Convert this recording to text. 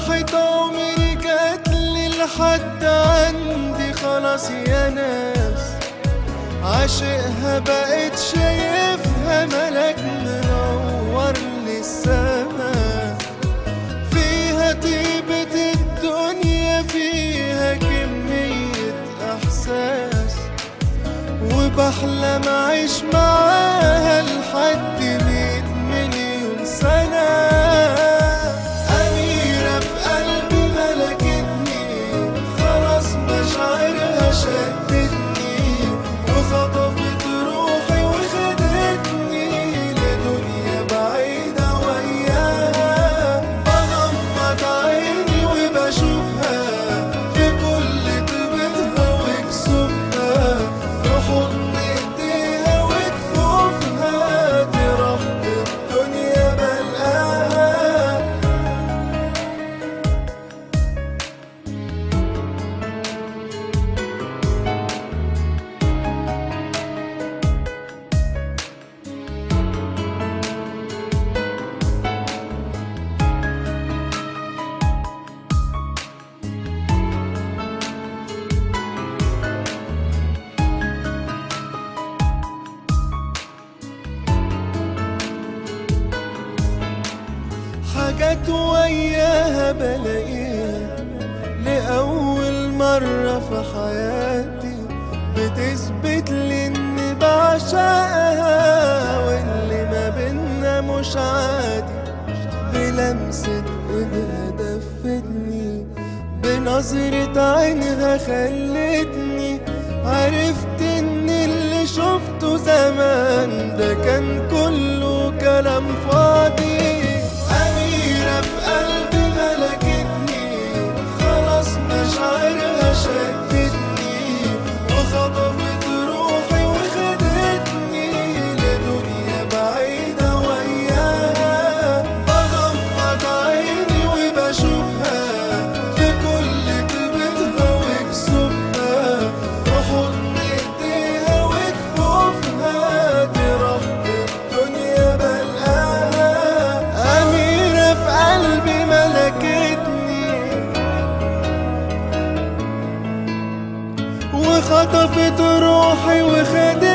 فرحة عمري جاتلي لحد عندي خلاص يا ناس عاشقها بقيت شايفها ملك منور للسما فيها طيبة الدنيا فيها كمية إحساس وبحلم أعيش معاها لحد مية مليون سنة أميرة في قلبي ملكتني خلاص مشاعرها شدتني وخطفت روحي وخدتني لدنيا بعيدة وياها بغمض عيني وبشوفها في كل طيبتها وكسوفها في حضن ايديها وكفوفها دي رحمة الدنيا بلقاها حاجات وياها بلاقيها لأول مرة في حياتي بتثبت لي إني بعشقها واللي ما بينا مش عادي بلمسة إيدها دفتني بنظرة عينها خلتني عرفت إن اللي شفته زمان ده كان كله كلام فاضي أميرة في قلبي ملكتني خلاص مشاعرها شدتني وخطفت روحي وخدتني لدنيا بعيدة وياها بغمض عيني وبشوفها في كل طيبتها وكسوفها في حضن ايديها وكفوفها دي رحمة الدنيا بلقاها أميرة في قلبي ملكتني وخطفت روحي وخدتني